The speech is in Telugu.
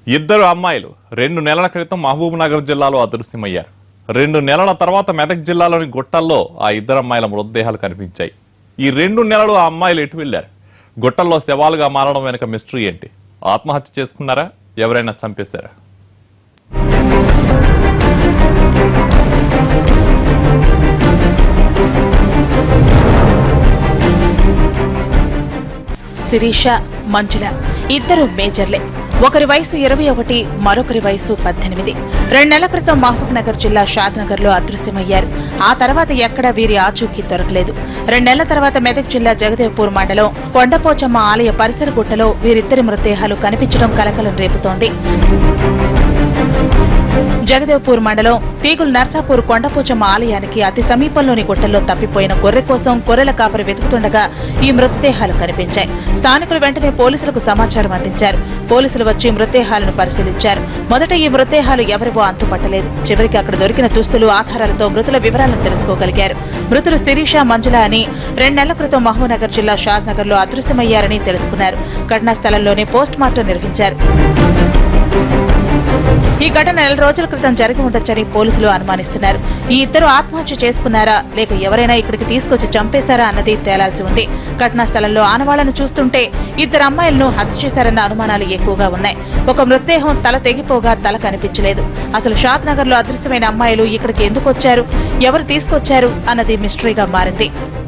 ఇద్దరు అమ్మాయిలు రెండు నెలల క్రితం మహబూబ్ నగర్ జిల్లాలో అదృశ్యమయ్యారు రెండు నెలల తర్వాత మెదక్ జిల్లాలోని గుట్టల్లో ఆ ఇద్దరు అమ్మాయిల మృతదేహాలు కనిపించాయి ఈ రెండు నెలలు ఆ అమ్మాయిలు ఎటు వెళ్లారు గుట్టల్లో శవాలుగా మారడం వెనుక మిస్టరీ ఏంటి ఆత్మహత్య చేసుకున్నారా ఎవరైనా చంపేశారా శిరీష మంజుల ఇద్దరు మేజర్లే ఒకరి వయసు ఇరవై ఒకటి మరొకరి వయసు పద్దెనిమిది రెండు నెలల క్రితం మహబూబ్ నగర్ జిల్లా షాద్నగర్ లో అదృశ్యమయ్యారు ఆ తర్వాత ఎక్కడా వీరి ఆచూకీ దొరకలేదు రెండు నెలల తర్వాత మెదక్ జిల్లా జగదేవ్పూర్ మండలం కొండపోచమ్మ ఆలయ పరిసర గుట్టలో వీరిద్దరి మృతదేహాలు కనిపించడం కలకలం రేపుతోంది జగదేవ్పూర్ మండలం తీగుల్ నర్సాపూర్ కొండపోచమ్మ ఆలయానికి అతి సమీపంలోని గుట్టల్లో తప్పిపోయిన గొర్రె కోసం గొర్రెల కాపరి వెతుకుతుండగా ఈ మృతదేహాలు కనిపించాయి స్థానికులు వెంటనే పోలీసులకు సమాచారం అందించారు పోలీసులు వచ్చి మృతదేహాలను పరిశీలించారు మొదట ఈ మృతదేహాలు ఎవరివో అంతుపట్టలేదు చివరికి అక్కడ దొరికిన దుస్తులు ఆధారాలతో మృతుల వివరాలను తెలుసుకోగలిగారు మృతులు శిరీష మంజుల అని రెండు నెలల క్రితం మహబూబ్నగర్ జిల్లా షాద్నగర్ లో అదృశ్యమయ్యారని తెలుసుకున్నారు ఘటనా స్థలంలోనే పోస్ట్ మార్టం నిర్వహించారు ఈ ఘటన నెల రోజుల క్రితం జరిగి ఉండొచ్చని పోలీసులు అనుమానిస్తున్నారు ఈ ఇద్దరు ఆత్మహత్య చేసుకున్నారా లేక ఎవరైనా ఇక్కడికి తీసుకొచ్చి చంపేశారా అన్నది తేలాల్సి ఉంది ఘటనా స్థలంలో ఆనవాళ్లను చూస్తుంటే ఇద్దరు అమ్మాయిలను హత్య చేశారన్న అనుమానాలు ఎక్కువగా ఉన్నాయి ఒక మృతదేహం తల తెగిపోగా తల కనిపించలేదు అసలు షాద్ నగర్ లో అదృశ్యమైన అమ్మాయిలు ఇక్కడికి ఎందుకు వచ్చారు ఎవరు తీసుకొచ్చారు అన్నది మిస్టరీగా మారింది